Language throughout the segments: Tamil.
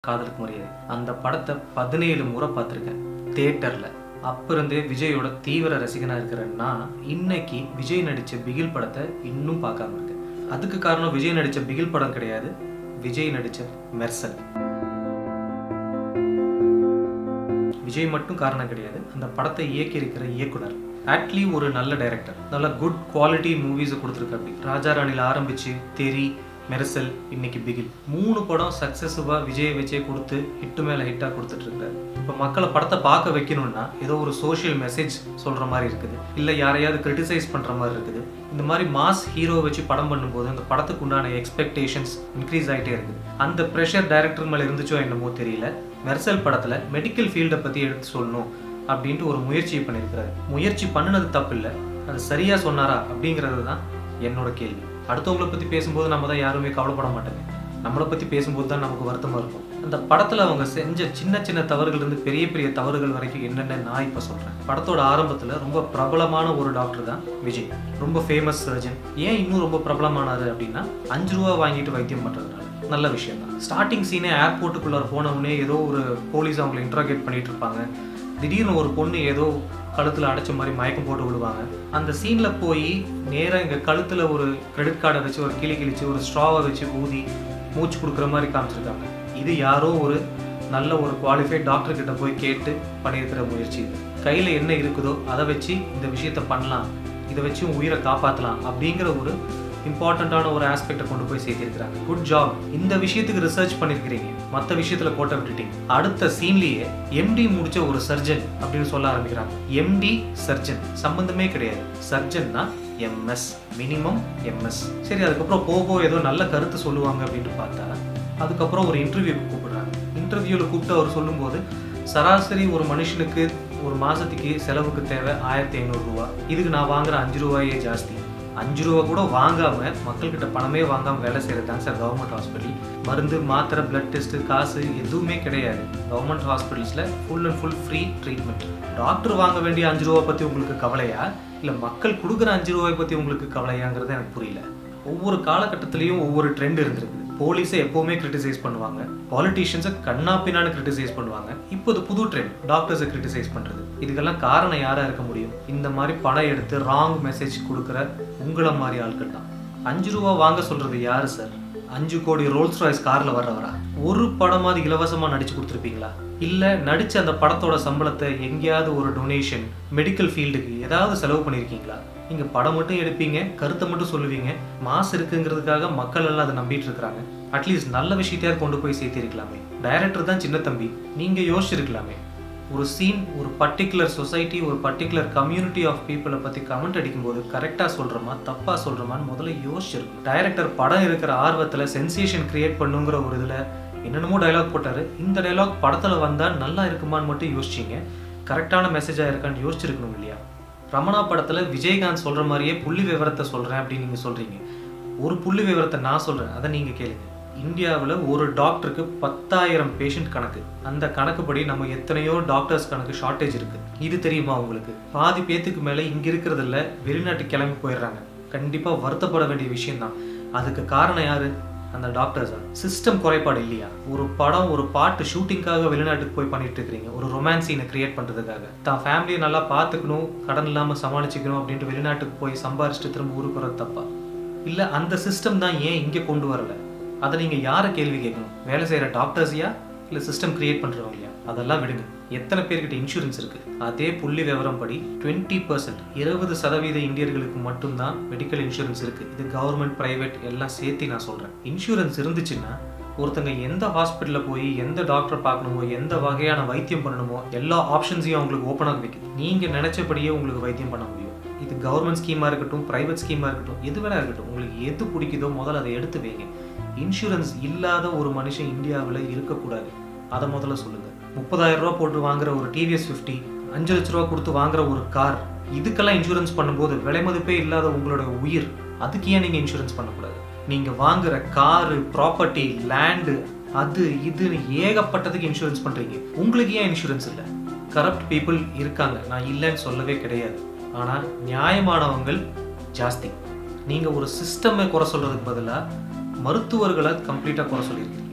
காதலுக்கு மரியாதை அந்த படத்தை பதினேழு முறை பார்த்துருக்கேன் தேட்டரில் அப்ப இருந்தே விஜயோட தீவிர ரசிகனாக இருக்கிற நான் இன்னைக்கு விஜய் நடித்த பிகில் படத்தை இன்னும் பார்க்காம இருக்கேன் அதுக்கு காரணம் விஜய் நடித்த பிகில் படம் கிடையாது விஜய் நடித்த மெர்சல் விஜய் மட்டும் காரணம் கிடையாது அந்த படத்தை இயக்கி இருக்கிற இயக்குனர் ஆக்ட்லி ஒரு நல்ல டைரக்டர் நல்ல குட் குவாலிட்டி மூவிஸை கொடுத்துருக்காப்படி ராஜா ராணியில் ஆரம்பிச்சு தெரி மெர்சல் இன்னைக்கு பிகில் மூணு படம் சக்ஸஸிவாக விஜயை வச்சே கொடுத்து ஹிட்டு மேலே ஹிட்டாக கொடுத்துட்டு இருக்காரு இப்போ மக்களை படத்தை பார்க்க வைக்கணும்னா ஏதோ ஒரு சோஷியல் மெசேஜ் சொல்கிற மாதிரி இருக்குது இல்லை யாரையாவது கிரிட்டிசைஸ் பண்ணுற மாதிரி இருக்குது இந்த மாதிரி மாஸ் ஹீரோ வச்சு படம் பண்ணும்போது அந்த படத்துக்கு உண்டான எக்ஸ்பெக்டேஷன்ஸ் இன்க்ரீஸ் ஆகிட்டே இருக்குது அந்த ப்ரெஷர் டைரக்டர் மேலே இருந்துச்சோ என்னமோ தெரியல மெர்சல் படத்தில் மெடிக்கல் ஃபீல்டை பற்றி எடுத்து சொல்லணும் அப்படின்ட்டு ஒரு முயற்சியை பண்ணியிருக்கிறாரு முயற்சி பண்ணினது தப்பு இல்லை அது சரியா சொன்னாரா அப்படிங்கிறது தான் என்னோட கேள்வி அடுத்தவங்களை பற்றி பேசும்போது நம்ம தான் யாருமே கவலைப்பட மாட்டாங்க நம்மளை பற்றி பேசும்போது தான் நமக்கு வருத்தமாக இருக்கும் அந்த படத்தில் அவங்க செஞ்ச சின்ன சின்ன தவறுகள் இருந்து பெரிய பெரிய தவறுகள் வரைக்கும் என்னென்ன நான் இப்போ சொல்கிறேன் படத்தோட ஆரம்பத்தில் ரொம்ப பிரபலமான ஒரு டாக்டர் தான் விஜய் ரொம்ப ஃபேமஸ் சர்ஜன் ஏன் இன்னும் ரொம்ப பிரபலமானாரு அப்படின்னா அஞ்சு ரூபா வாங்கிட்டு வைத்தியம் பண்ணுறதுனால நல்ல விஷயம் தான் ஸ்டார்டிங் சீனே ஏர்போர்ட்டுக்குள்ளார போனவுடனே ஏதோ ஒரு போலீஸ் அவங்களை இன்ட்ராகேட் பண்ணிட்டு இருப்பாங்க திடீர்னு ஒரு பொண்ணு ஏதோ கழுத்தில் அடைச்ச மாதிரி மயக்கம் போட்டு விடுவாங்க அந்த சீனில் போய் நேராக இங்கே கழுத்தில் ஒரு கிரெடிட் கார்டை வச்சு ஒரு கிளி கிழிச்சு ஒரு ஸ்ட்ராவை வச்சு ஊதி மூச்சு கொடுக்குற மாதிரி காமிச்சிருக்காங்க இது யாரோ ஒரு நல்ல ஒரு குவாலிஃபைட் டாக்டர் கிட்ட போய் கேட்டு பண்ணியிருக்கிற முயற்சி இது கையில் என்ன இருக்குதோ அதை வச்சு இந்த விஷயத்த பண்ணலாம் இதை வச்சு உன் உயிரை காப்பாற்றலாம் அப்படிங்கிற ஒரு இம்பார்ட்டண்ட்டான ஒரு ஆஸ்பெக்டை கொண்டு போய் சேர்த்திருக்கிறாங்க குட் ஜாப் இந்த விஷயத்துக்கு ரிசர்ச் பண்ணியிருக்கிறீங்க மற்ற விஷயத்தில் கோட்டை விட்டுட்டீங்க அடுத்த சீன்லேயே எம்டி முடிச்ச ஒரு சர்ஜன் அப்படின்னு சொல்ல ஆரம்பிக்கிறாங்க எம்டி சர்ஜன் சம்பந்தமே கிடையாது சர்ஜன்னா எம்எஸ் மினிமம் எம்எஸ் சரி அதுக்கப்புறம் போக போக ஏதோ நல்ல கருத்து சொல்லுவாங்க அப்படின்னு பார்த்தா அதுக்கப்புறம் ஒரு இன்டர்வியூக்கு கூப்பிடுறாங்க இன்டர்வியூவில் கூப்பிட்டு அவர் சொல்லும்போது சராசரி ஒரு மனுஷனுக்கு ஒரு மாதத்துக்கு செலவுக்கு தேவை ஆயிரத்தி ஐநூறுரூவா இதுக்கு நான் வாங்குற அஞ்சு ரூபாயே ஜாஸ்தி அஞ்சு ரூபா கூட வாங்காம மக்கள்கிட்ட பணமே வாங்காம வேலை செய்யறது தான் சார் கவர்மெண்ட் ஹாஸ்பிட்டல் மருந்து மாத்திரை பிளட் டெஸ்ட் காசு எதுவுமே கிடையாது கவர்மெண்ட் ஹாஸ்பிட்டல்ஸ்ல full and full free treatment doctor வாங்க வேண்டிய அஞ்சு ரூபா பத்தி உங்களுக்கு கவலையா இல்ல மக்கள் கொடுக்குற அஞ்சு ரூபாய் பத்தி உங்களுக்கு கவலையாங்கிறது எனக்கு புரியல ஒவ்வொரு காலகட்டத்திலையும் ஒவ்வொரு ட்ரெண்ட் இருந்திருக்கு போலீஸை எப்போவுமே கிரிட்டிசைஸ் பண்ணுவாங்க பாலிட்டிஷியன்ஸை கண்ணா பின்னான்னு கிரிட்டிசைஸ் பண்ணுவாங்க இப்போ இது புது ட்ரெண்ட் டாக்டர்ஸை கிரிட்டிசைஸ் பண்ணுறது இதுக்கெல்லாம் காரணம் யாராக இருக்க முடியும் இந்த மாதிரி படம் எடுத்து ராங் மெசேஜ் கொடுக்குற உங்களை மாதிரி ஆட்கள் தான் அஞ்சு ரூபா வாங்க சொல்கிறது யாரு சார் அஞ்சு கோடி ரோல்ஸ் ராய்ஸ் காரில் வர்றவரா ஒரு படமாவது இலவசமாக நடிச்சு கொடுத்துருப்பீங்களா இல்லை நடித்த அந்த படத்தோட சம்பளத்தை எங்கேயாவது ஒரு டொனேஷன் மெடிக்கல் ஃபீல்டுக்கு ஏதாவது செலவு பண்ணியிருக்கீங்களா நீங்கள் படம் மட்டும் எடுப்பீங்க கருத்தை மட்டும் சொல்லுவீங்க மாசு இருக்குங்கிறதுக்காக மக்கள் எல்லாம் அதை நம்பிட்டு இருக்கிறாங்க அட்லீஸ்ட் நல்ல விஷயத்தையாவது கொண்டு போய் சேர்த்திருக்கலாமே டைரக்டர் தான் சின்ன தம்பி நீங்கள் யோசிச்சிருக்கலாமே ஒரு சீன் ஒரு பர்டிகுலர் சொசைட்டி ஒரு பர்டிகுலர் கம்யூனிட்டி ஆஃப் பீப்புளை பற்றி கமெண்ட் அடிக்கும்போது கரெக்டாக சொல்கிறோமா தப்பாக சொல்கிறோமான்னு முதல்ல யோசிச்சிருக்கும் டைரக்டர் படம் இருக்கிற ஆர்வத்தில் சென்சேஷன் கிரியேட் பண்ணுங்கிற ஒரு இதில் என்னென்னமோ டைலாக் போட்டார் இந்த டைலாக் படத்தில் வந்தால் நல்லா இருக்குமான்னு மட்டும் யோசிச்சிங்க கரெக்டான மெசேஜாக இருக்கான்னு யோசிச்சிருக்கணும் இல்லையா ரமணா படத்தில் விஜயகாந்த் சொல்கிற மாதிரியே புள்ளி விவரத்தை சொல்கிறேன் அப்படின்னு நீங்கள் சொல்கிறீங்க ஒரு புள்ளி விவரத்தை நான் சொல்கிறேன் அதை நீங்கள் கேளுங்க இந்தியாவில் ஒரு டாக்டருக்கு பத்தாயிரம் பேஷண்ட் கணக்கு அந்த கணக்குப்படி நம்ம எத்தனையோ டாக்டர்ஸ் கணக்கு ஷார்ட்டேஜ் இருக்குது இது தெரியுமா உங்களுக்கு பாதி பேத்துக்கு மேலே இங்கே இருக்கிறதில்ல வெளிநாட்டுக்கு கிளம்பி போயிடுறாங்க கண்டிப்பாக வருத்தப்பட வேண்டிய விஷயம்தான் அதுக்கு காரணம் யாரு அந்த டாக்டர்ஸா சிஸ்டம் குறைபாடு இல்லையா ஒரு படம் ஒரு பாட்டு ஷூட்டிங்காக வெளிநாட்டுக்கு போய் பண்ணிட்டு இருக்கிறீங்க ஒரு ரொமான்ஸ் சீனை கிரியேட் பண்ணுறதுக்காக தான் ஃபேமிலியை நல்லா பார்த்துக்கணும் கடன் இல்லாமல் சமாளிச்சுக்கணும் அப்படின்ட்டு வெளிநாட்டுக்கு போய் சம்பாரிச்சுட்டு திரும்ப ஊருக்கு வர்றது தப்பா இல்லை அந்த சிஸ்டம் தான் ஏன் இங்கே கொண்டு வரல அதை நீங்கள் யாரை கேள்வி கேட்கணும் வேலை செய்கிற டாக்டர்ஸையா இல்லை சிஸ்டம் கிரியேட் பண்ணுறவங்களையா அதெல்லாம் விடுங்க எத்தனை பேர்கிட்ட இன்சூரன்ஸ் இருக்குது அதே புள்ளி விவரம் படி டுவெண்ட்டி பர்சன்ட் இருபது சதவீத இந்தியர்களுக்கு மட்டும்தான் மெடிக்கல் இன்சூரன்ஸ் இருக்குது இது கவர்மெண்ட் ப்ரைவேட் எல்லாம் சேர்த்து நான் சொல்கிறேன் இன்சூரன்ஸ் இருந்துச்சுன்னா ஒருத்தங்க எந்த ஹாஸ்பிட்டலில் போய் எந்த டாக்டரை பார்க்கணுமோ எந்த வகையான வைத்தியம் பண்ணணுமோ எல்லா ஆப்ஷன்ஸையும் அவங்களுக்கு ஓப்பனாக வைக்குது நீங்கள் நினச்சபடியே உங்களுக்கு வைத்தியம் பண்ண முடியும் இது கவர்மெண்ட் ஸ்கீமாக இருக்கட்டும் ப்ரைவேட் ஸ்கீமாக இருக்கட்டும் எது வேணா இருக்கட்டும் உங்களுக்கு எது பிடிக்குதோ முதல்ல அதை எடுத்து வைங்க இன்சூரன்ஸ் இல்லாத ஒரு மனுஷன் இந்தியாவில் இருக்கக்கூடாது அதை முதல்ல சொல்லுங்கள் முப்பதாயிரம் ரூபா போட்டு வாங்குற ஒரு டிவிஎஸ் ஃபிஃப்டி அஞ்சு லட்ச ரூபா கொடுத்து வாங்குற ஒரு கார் இதுக்கெல்லாம் இன்சூரன்ஸ் பண்ணும்போது விலை மதிப்பே இல்லாத உங்களோட உயிர் அதுக்கு ஏன் நீங்கள் இன்சூரன்ஸ் பண்ணக்கூடாது நீங்கள் வாங்குற காரு ப்ராப்பர்ட்டி லேண்டு அது இதுன்னு ஏகப்பட்டதுக்கு இன்சூரன்ஸ் பண்ணுறீங்க உங்களுக்கு ஏன் இன்சூரன்ஸ் இல்லை கரப்ட் பீப்புள் இருக்காங்க நான் இல்லைன்னு சொல்லவே கிடையாது ஆனால் நியாயமானவங்கள் ஜாஸ்தி நீங்கள் ஒரு சிஸ்டமை குறை சொல்கிறதுக்கு பதிலாக மருத்துவர்களை கம்ப்ளீட்டாக குறை சொல்லியிருக்கீங்க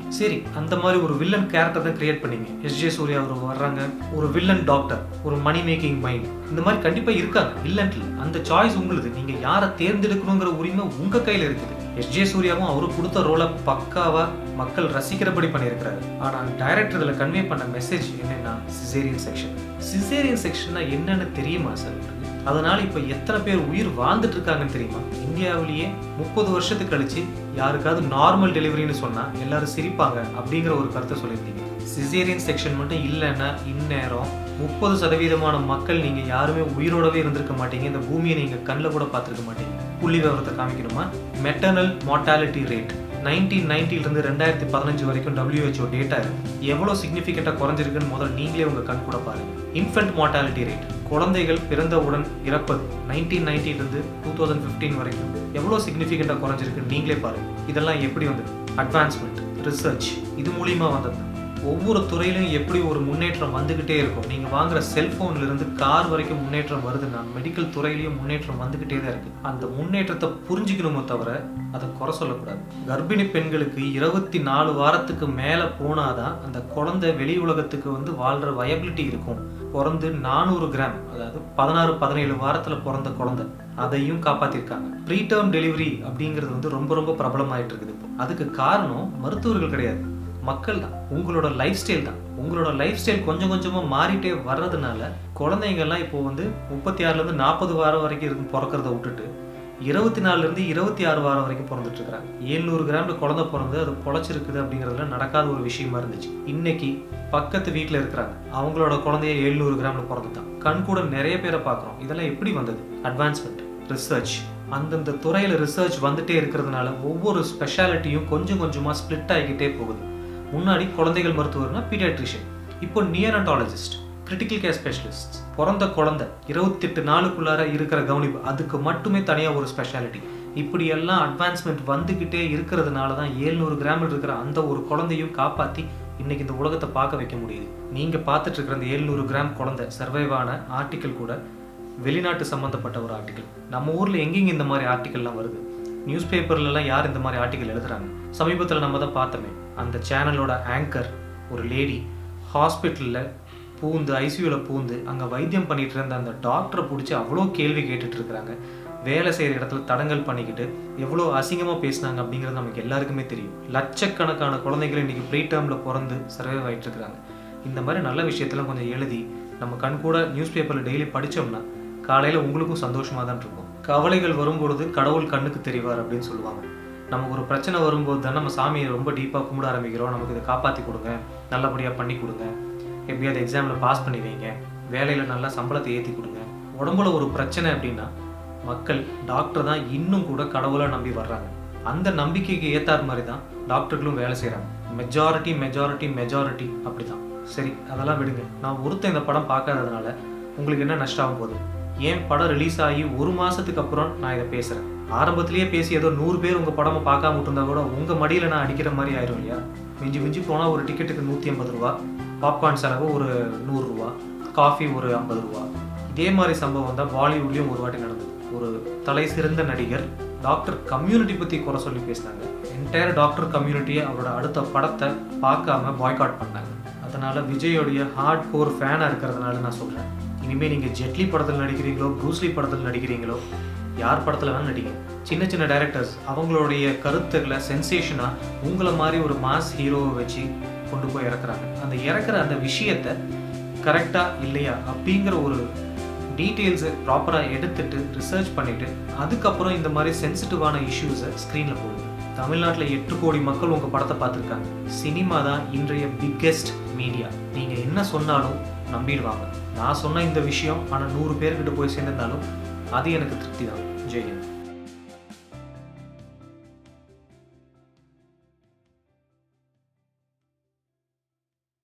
சரி அந்த மாதிரி ஒரு வில்லன் கேரக்டர் தான் கிரியேட் பண்ணீங்க எஸ் ஜே சூர்யா அவர் வர்றாங்க ஒரு வில்லன் டாக்டர் ஒரு மணி மேக்கிங் மைண்ட் இந்த மாதிரி கண்டிப்பா இருக்காங்க இல்லன்ட்டு அந்த சாய்ஸ் உங்களுது நீங்க யாரை தேர்ந்தெடுக்கணுங்கிற உரிமை உங்க கையில இருக்குது எஸ் ஜே சூர்யாவும் அவரு கொடுத்த ரோலை பக்காவா மக்கள் ரசிக்கிறபடி பண்ணியிருக்கிறாரு ஆனா டைரக்டர் இதுல கன்வே பண்ண மெசேஜ் என்னன்னா சிசேரியன் செக்ஷன் சிசேரியன் செக்ஷன்னா என்னன்னு தெரியுமா சார் அதனால இப்ப எத்தனை பேர் உயிர் வாழ்ந்துட்டு இருக்காங்கன்னு தெரியுமா இந்தியாவிலேயே முப்பது வருஷத்துக்கு கழிச்சு யாருக்காவது நார்மல் டெலிவரின்னு சொன்னா எல்லாரும் சிரிப்பாங்க அப்படிங்கிற ஒரு கருத்தை சொல்லியிருந்தீங்க சிசேரியன் செக்ஷன் மட்டும் இல்லைன்னா இந்நேரம் முப்பது சதவீதமான மக்கள் நீங்க யாருமே உயிரோடவே இருந்திருக்க மாட்டீங்க இந்த பூமியை நீங்க கண்ணில் கூட பார்த்துருக்க மாட்டீங்க புள்ளி விவரத்தை காமிக்கணுமா மெட்டர்னல் மார்டாலிட்டி ரேட் நைன்டீன் நைன்டிலிருந்து ரெண்டாயிரத்தி பதினஞ்சு வரைக்கும் WHO டேட்டா இருக்கு எவ்வளோ சிக்னிஃபிகண்ட்டாக குறைஞ்சிருக்குன்னு முதல்ல நீங்களே உங்க கண் கூட பாருங்க இன்ஃபென்ட் மார்டாலிட்டி ரேட் குழந்தைகள் பிறந்தவுடன் இறப்பது நைன்டீன் நைன்டிலிருந்து டூ தௌசண்ட் ஃபிஃப்டீன் வரைக்கும் எவ்வளோ சிக்னிஃபிகண்ட்டாக குறைஞ்சிருக்குன்னு நீங்களே பாருங்க இதெல்லாம் எப்படி வந்தது அட்வான்ஸ்மெண்ட் ரிசர்ச் இது மூலியமா வந்தது ஒவ்வொரு துறையிலும் எப்படி ஒரு முன்னேற்றம் வந்துகிட்டே இருக்கும் நீங்க வாங்குற செல்போன்ல இருந்து கார் வரைக்கும் முன்னேற்றம் வருதுன்னா மெடிக்கல் துறையிலயும் முன்னேற்றம் வந்துகிட்டே தான் இருக்கு அந்த முன்னேற்றத்தை புரிஞ்சுக்கணுமோ தவிர அதை குறை சொல்லக்கூடாது கர்ப்பிணி பெண்களுக்கு இருபத்தி நாலு வாரத்துக்கு மேல போனாதான் அந்த குழந்தை வெளி உலகத்துக்கு வந்து வாழ்ற வயபிலிட்டி இருக்கும் பிறந்து நானூறு கிராம் அதாவது பதினாறு பதினேழு வாரத்துல பிறந்த குழந்தை அதையும் காப்பாத்திருக்காங்க ப்ரீ டேர்ம் டெலிவரி அப்படிங்கிறது வந்து ரொம்ப ரொம்ப பிரபலமாயிட்டு இருக்குது இப்போ அதுக்கு காரணம் மருத்துவர்கள் கிடையாது மக்கள் தான் உங்களோட லைஃப் ஸ்டைல் தான் உங்களோட லைஃப் ஸ்டைல் கொஞ்சம் கொஞ்சமா மாறிட்டே வர்றதுனால குழந்தைங்கள்லாம் இப்போ வந்து முப்பத்தி ஆறுல இருந்து நாற்பது வாரம் வரைக்கும் இருந்து பிறக்கிறத விட்டுட்டு இருபத்தி நாலுல இருந்து இருபத்தி ஆறு வாரம் வரைக்கும் பிறந்துட்டு இருக்காங்க ஏழ்நூறு கிராம்ல குழந்தை பிறந்து அது பொழைச்சிருக்குது அப்படிங்கிறதுல நடக்காத ஒரு விஷயமா இருந்துச்சு இன்னைக்கு பக்கத்து வீட்டில் இருக்கிறாங்க அவங்களோட குழந்தைய எழுநூறு கிராம்ல பிறந்துட்டான் கண் கூட நிறைய பேரை பார்க்குறோம் இதெல்லாம் எப்படி வந்தது அட்வான்ஸ்மெண்ட் ரிசர்ச் அந்தந்த துறையில ரிசர்ச் வந்துட்டே இருக்கிறதுனால ஒவ்வொரு ஸ்பெஷாலிட்டியும் கொஞ்சம் கொஞ்சமா ஸ்ப்ளிட் ஆகிக்கிட்டே போகுது முன்னாடி குழந்தைகள் மருத்துவர்னா பீடியாட்ரிஷியன் இப்போ நியரண்டாலஜிஸ்ட் கிரிட்டிக்கல் கேர் ஸ்பெஷலிஸ்ட் பிறந்த குழந்தை இருபத்தெட்டு நாளுக்குள்ளார இருக்கிற கவனிப்பு அதுக்கு மட்டுமே தனியாக ஒரு ஸ்பெஷாலிட்டி இப்படி எல்லாம் அட்வான்ஸ்மெண்ட் வந்துக்கிட்டே இருக்கிறதுனால தான் ஏழ்நூறு கிராமில் இருக்கிற அந்த ஒரு குழந்தையும் காப்பாற்றி இன்னைக்கு இந்த உலகத்தை பார்க்க வைக்க முடியுது நீங்கள் பார்த்துட்டு இருக்கிற அந்த ஏழ்நூறு கிராம் குழந்தை சர்வைவ் ஆன ஆர்டிக்கல் கூட வெளிநாட்டு சம்மந்தப்பட்ட ஒரு ஆர்டிக்கல் நம்ம ஊரில் எங்கெங்க இந்த மாதிரி ஆர்டிக்கல்லாம் வருது நியூஸ் பேப்பர்லலாம் யார் இந்த மாதிரி ஆர்டிக்கல் எழுதுறாங்க சமீபத்தில் நம்ம தான் பார்த்தோமே அந்த சேனலோட ஆங்கர் ஒரு லேடி ஹாஸ்பிட்டலில் பூந்து ஐசியூவில் பூந்து அங்கே வைத்தியம் பண்ணிட்டு இருந்த அந்த டாக்டரை பிடிச்சி அவ்வளோ கேள்வி கேட்டுட்டு இருக்கிறாங்க வேலை செய்கிற இடத்துல தடங்கல் பண்ணிக்கிட்டு எவ்வளோ அசிங்கமாக பேசினாங்க அப்படிங்கிறது நமக்கு எல்லாருக்குமே தெரியும் லட்சக்கணக்கான குழந்தைகள் இன்னைக்கு ப்ரீ டேர்மில் பிறந்து சர்வைவ் ஆகிட்டு இருக்கிறாங்க இந்த மாதிரி நல்ல விஷயத்தெல்லாம் கொஞ்சம் எழுதி நம்ம கண் கூட நியூஸ் பேப்பரில் டெய்லி படித்தோம்னா காலையில் உங்களுக்கும் சந்தோஷமாக தான் இருக்கும் கவலைகள் வரும்பொழுது கடவுள் கண்ணுக்கு தெரிவார் அப்படின்னு சொல்லுவாங்க நமக்கு ஒரு பிரச்சனை வரும்போது தான் நம்ம சாமியை ரொம்ப டீப்பாக கும்பிட ஆரம்பிக்கிறோம் நமக்கு இதை காப்பாற்றி கொடுங்க நல்லபடியாக பண்ணி கொடுங்க எப்படியாவது எக்ஸாமில் பாஸ் பண்ணி வைங்க வேலையில் நல்லா சம்பளத்தை ஏற்றி கொடுங்க உடம்புல ஒரு பிரச்சனை அப்படின்னா மக்கள் டாக்டர் தான் இன்னும் கூட கடவுளாக நம்பி வர்றாங்க அந்த நம்பிக்கைக்கு ஏத்தார் மாதிரி தான் டாக்டர்களும் வேலை செய்கிறாங்க மெஜாரிட்டி மெஜாரிட்டி மெஜாரிட்டி அப்படி தான் சரி அதெல்லாம் விடுங்க நான் ஒருத்தன் இந்த படம் பார்க்காததுனால உங்களுக்கு என்ன நஷ்டம் ஆகும் போகுது ஏன் படம் ரிலீஸ் ஆகி ஒரு மாசத்துக்கு அப்புறம் நான் இதை பேசுறேன் ஆரம்பத்திலேயே பேசி ஏதோ நூறு பேர் உங்க படமா பார்க்காம விட்டுருந்தா கூட உங்க மடியில நான் அடிக்கிற மாதிரி ஆயிரும் இல்லையா மிஞ்சி மிஞ்சி போனா ஒரு டிக்கெட்டுக்கு நூத்தி ஐம்பது ரூபா பாப்கார்ன் செலவு ஒரு நூறு ரூபா காஃபி ஒரு ஐம்பது ரூபா இதே மாதிரி சம்பவம் தான் பாலிவுட்லயும் ஒரு வாட்டி நடந்தது ஒரு தலை சிறந்த நடிகர் டாக்டர் கம்யூனிட்டி பத்தி குறை சொல்லி பேசினாங்க என்டையர் டாக்டர் கம்யூனிட்டியை அவரோட அடுத்த படத்தை பார்க்காம பாய்காட் பண்ணாங்க அதனால விஜயோடைய ஹார்ட் கோர் ஃபேனாக இருக்கிறதுனால நான் சொல்கிறேன் இனிமேல் நீங்கள் ஜெட்லி படத்தில் நடிக்கிறீங்களோ ப்ரூஸ்லி படத்தில் நடிக்கிறீங்களோ யார் படத்தில் வேணாலும் நடிங்க சின்ன சின்ன டைரக்டர்ஸ் அவங்களுடைய கருத்துக்களை சென்சேஷனாக உங்களை மாதிரி ஒரு மாஸ் ஹீரோவை வச்சு கொண்டு போய் இறக்குறாங்க அந்த இறக்குற அந்த விஷயத்தை கரெக்டாக இல்லையா அப்படிங்கிற ஒரு டீட்டெயில்ஸை ப்ராப்பராக எடுத்துட்டு ரிசர்ச் பண்ணிட்டு அதுக்கப்புறம் இந்த மாதிரி சென்சிட்டிவான இஷ்யூஸை ஸ்க்ரீனில் போடுங்க தமிழ்நாட்டில் எட்டு கோடி மக்கள் உங்கள் படத்தை பார்த்துருக்காங்க சினிமா தான் இன்றைய பிக்கெஸ்ட் மீடியா நீங்கள் என்ன சொன்னாலும் நம்பிடுவாங்க நான் சொன்ன இந்த விஷயம் ஆனால் நூறு பேர்கிட்ட போய் சேர்ந்திருந்தாலும் அது எனக்கு திருப்தி தான் ஜெயன்